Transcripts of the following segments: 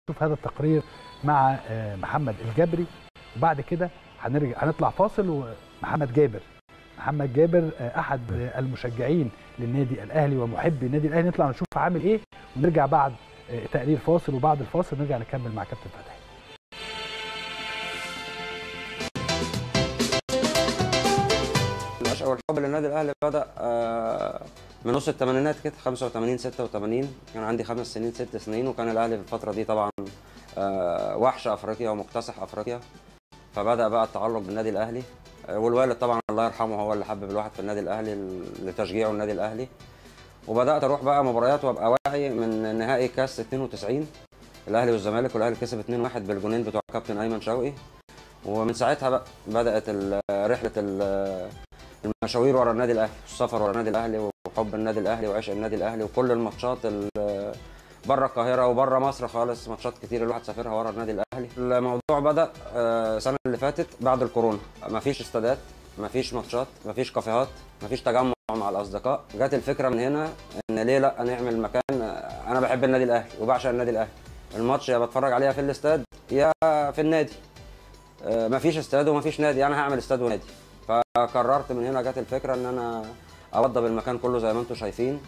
نشوف هذا التقرير مع آه، محمد الجبري وبعد كده هنرجع هنطلع فاصل ومحمد جابر محمد جابر آه، احد آه، المشجعين للنادي الاهلي ومحبي النادي الاهلي نطلع نشوف عامل ايه ونرجع بعد آه، تقرير فاصل وبعد الفاصل نرجع نكمل مع كابتن فتحي العشق والحب للنادي الاهلي بدا آه، من نص الثمانينات كده 85 86 كان عندي خمس سنين ست سنين وكان الاهلي في الفتره دي طبعا آه، وحش افريقيا ومكتسح افريقيا فبدا بقى التعلق بالنادي الاهلي آه، والوالد طبعا الله يرحمه هو اللي حبب الواحد في النادي الاهلي لتشجيعه النادي الاهلي وبدات اروح بقى مباريات وابقى واعي من نهائي كاس 92 الاهلي والزمالك والاهلي كسب 2-1 بالجونين بتوع كابتن ايمن شوقي ومن ساعتها بقى بدات ال- رحله ال- المشاوير ورا النادي الاهلي والسفر ورا النادي الاهلي وحب النادي الاهلي وعشق النادي الاهلي وكل الماتشات ال- بره القاهره وبره مصر خالص ماتشات كتير الواحد سافرها ورا النادي الاهلي الموضوع بدا آه، السنه اللي فاتت بعد الكورونا مفيش استادات مفيش ماتشات مفيش كافيهات مفيش تجمع مع الاصدقاء جت الفكره من هنا ان ليه لا نعمل مكان آه، انا بحب النادي الاهلي وبعشق النادي الاهلي الماتش يا بتفرج عليها في الاستاد يا في النادي آه، مفيش استاد ومفيش نادي انا هعمل استاد ونادي فقررت من هنا جت الفكره ان انا اوضب المكان كله زي ما انتم شايفين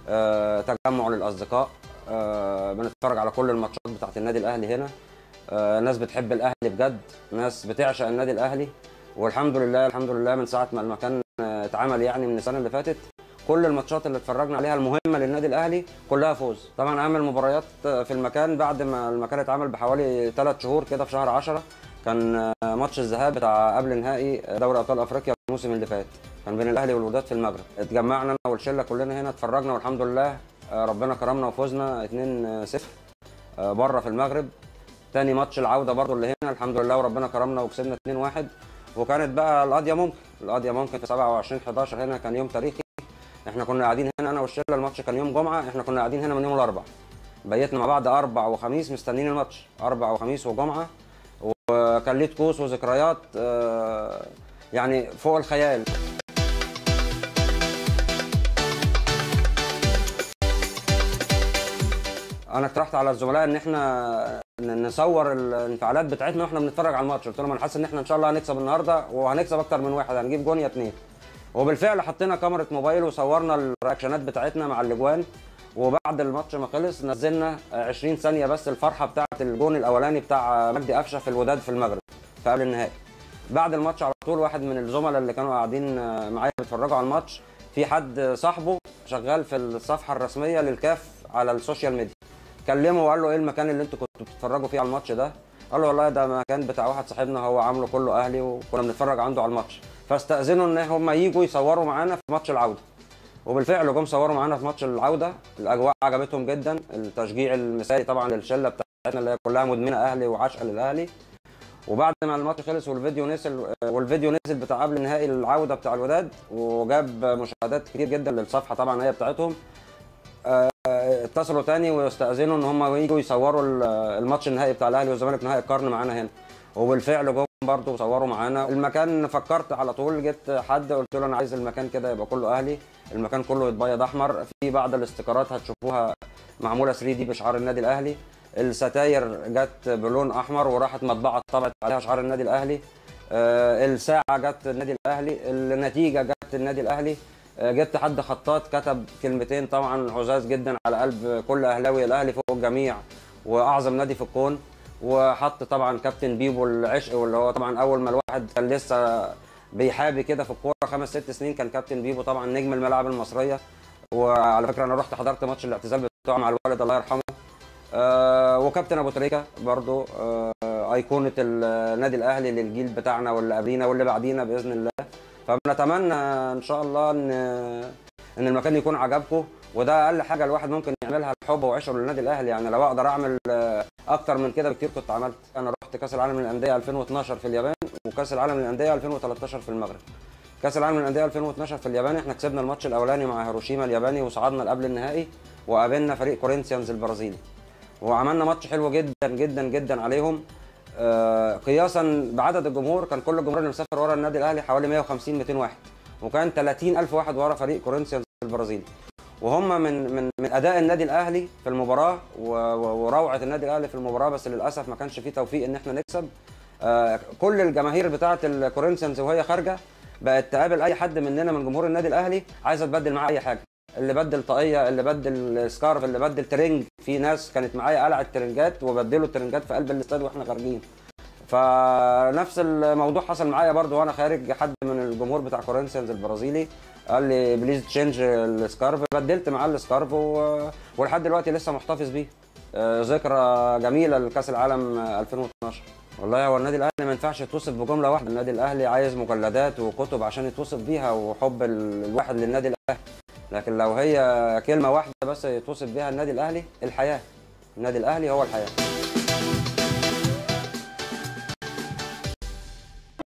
آه، تجمع للاصدقاء آه، بنتفرج على كل الماتشات بتاعت النادي الاهلي هنا آه، ناس بتحب الاهلي بجد ناس بتعشق النادي الاهلي والحمد لله الحمد لله من ساعه ما المكان آه، اتعمل يعني من السنه اللي فاتت كل الماتشات اللي اتفرجنا عليها المهمه للنادي الاهلي كلها فوز طبعا اهم المباريات آه، في المكان بعد ما المكان اتعمل بحوالي ثلاث شهور كده في شهر 10 كان آه، ماتش الذهاب بتاع قبل نهائي دوري ابطال افريقيا الموسم اللي فات كان بين الاهلي والوداد في المغرب اتجمعنا انا والشله كلنا هنا اتفرجنا والحمد لله آه، ربنا كرمنا وفوزنا 2-0 آه، بره في المغرب تاني ماتش العوده برضو اللي هنا الحمد لله وربنا كرمنا وكسبنا 2-1 وكانت بقى القضيه ممكن القضيه ممكن في 27 11 هنا كان يوم تاريخي احنا كنا قاعدين هنا انا والشله الماتش كان يوم جمعه احنا كنا قاعدين هنا من يوم الاربعاء بيتنا مع بعض اربع وخميس مستنيين الماتش اربع وخميس وجمعه وكان ليه طقوس وذكريات آه، يعني فوق الخيال انا اقترحت على الزملاء ان احنا ن- نصور الانفعالات بتاعتنا واحنا بنتفرج على الماتش قلت لهم انا حاسس ان احنا ان شاء الله هنكسب النهارده وهنكسب اكتر من واحد هنجيب جون يا اتنين وبالفعل حطينا كاميرا موبايل وصورنا الرياكشنات بتاعتنا مع الاجوان وبعد الماتش ما خلص نزلنا 20 ثانيه بس الفرحه بتاعه الجون الاولاني بتاع مجدي قفشه في الوداد في المغرب في قبل النهائي بعد الماتش على طول واحد من الزملاء اللي كانوا قاعدين معايا بيتفرجوا على الماتش في حد صاحبه شغال في الصفحه الرسميه للكاف على السوشيال ميديا كلمه وقال له ايه المكان اللي انتوا كنتوا بتتفرجوا فيه على الماتش ده قال له والله ده مكان بتاع واحد صاحبنا هو عامله كله اهلي وكنا بنتفرج عنده على الماتش فاستاذنوا ان هم يجوا يصوروا معانا في ماتش العوده وبالفعل جم صوروا معانا في ماتش العوده الاجواء عجبتهم جدا التشجيع المثالي طبعا للشله بتاعتنا اللي هي كلها مدمنه اهلي وعاشقه للاهلي وبعد ما الماتش خلص والفيديو نزل والفيديو نزل بتاع قبل نهائي العوده بتاع الوداد وجاب مشاهدات كتير جدا للصفحه طبعا هي بتاعتهم آه، اتصلوا تاني واستاذنوا ان هم يجوا يصوروا ال- الماتش النهائي بتاع الاهلي والزمالك نهائي القرن معانا هنا وبالفعل جم برضه صوروا معانا المكان فكرت على طول جبت حد قلت له انا عايز المكان كده يبقى كله اهلي المكان كله يتبيض احمر في بعض الاستيكرات هتشوفوها معموله 3 دي بشعار النادي الاهلي الستاير جت بلون احمر وراحت مطبعه طبعت عليها شعار النادي الاهلي آه، الساعه جت النادي الاهلي النتيجه جت النادي الاهلي آه، جبت حد خطاط كتب كلمتين طبعا عزاز جدا على قلب كل اهلاوي الاهلي فوق الجميع واعظم نادي في الكون وحط طبعا كابتن بيبو العشق واللي هو طبعا اول ما الواحد كان لسه بيحابي كده في الكوره خمس ست سنين كان كابتن بيبو طبعا نجم الملاعب المصريه وعلى فكره انا رحت حضرت ماتش الاعتزال بتاعه مع الوالد الله يرحمه آه وكابتن ابو تريكه برضو آه ايقونه النادي الاهلي للجيل بتاعنا واللي قبلينا واللي بعدينا باذن الله فبنتمنى ان شاء الله ان ان المكان يكون عجبكم وده اقل حاجه الواحد ممكن يعملها الحب وعشره للنادي الاهلي يعني لو اقدر اعمل آه، اكتر من كده بكتير كنت عملت انا رحت كاس العالم للانديه 2012 في اليابان وكاس العالم للانديه 2013 في المغرب كاس العالم للانديه 2012 في اليابان احنا كسبنا الماتش الاولاني مع هيروشيما الياباني وصعدنا لقبل النهائي وقابلنا فريق كورينثيانز البرازيلي وعملنا ماتش حلو جدا جدا جدا عليهم آه، قياسا بعدد الجمهور كان كل الجمهور اللي مسافر ورا النادي الاهلي حوالي 150 200 واحد وكان 30 الف واحد ورا فريق كورينثيانز البرازيلي وهم من من من اداء النادي الاهلي في المباراه و- و- وروعه النادي الاهلي في المباراه بس للاسف ما كانش فيه توفيق ان احنا نكسب آه، كل الجماهير بتاعه الكورنثيانز وهي خارجه بقت تقابل اي حد مننا من جمهور النادي الاهلي عايزه تبدل معاه اي حاجه اللي بدل طاقيه اللي بدل سكارف اللي بدل ترنج في ناس كانت معايا قلعت ترنجات وبدلوا الترنجات في قلب الاستاد واحنا خارجين فنفس الموضوع حصل معايا برضو وانا خارج حد من الجمهور بتاع كورنثيانز البرازيلي قال لي بليز تشينج السكارف بدلت معاه السكارف و... ولحد دلوقتي لسه محتفظ بيه آه، ذكرى جميله لكاس العالم آه، 2012 والله هو النادي الاهلي ما ينفعش يتوصف بجمله واحده النادي الاهلي عايز مجلدات وكتب عشان يتوصف بيها وحب ال- الواحد للنادي الاهلي لكن لو هي كلمه واحده بس يتوصف بيها النادي الاهلي الحياه النادي الاهلي هو الحياه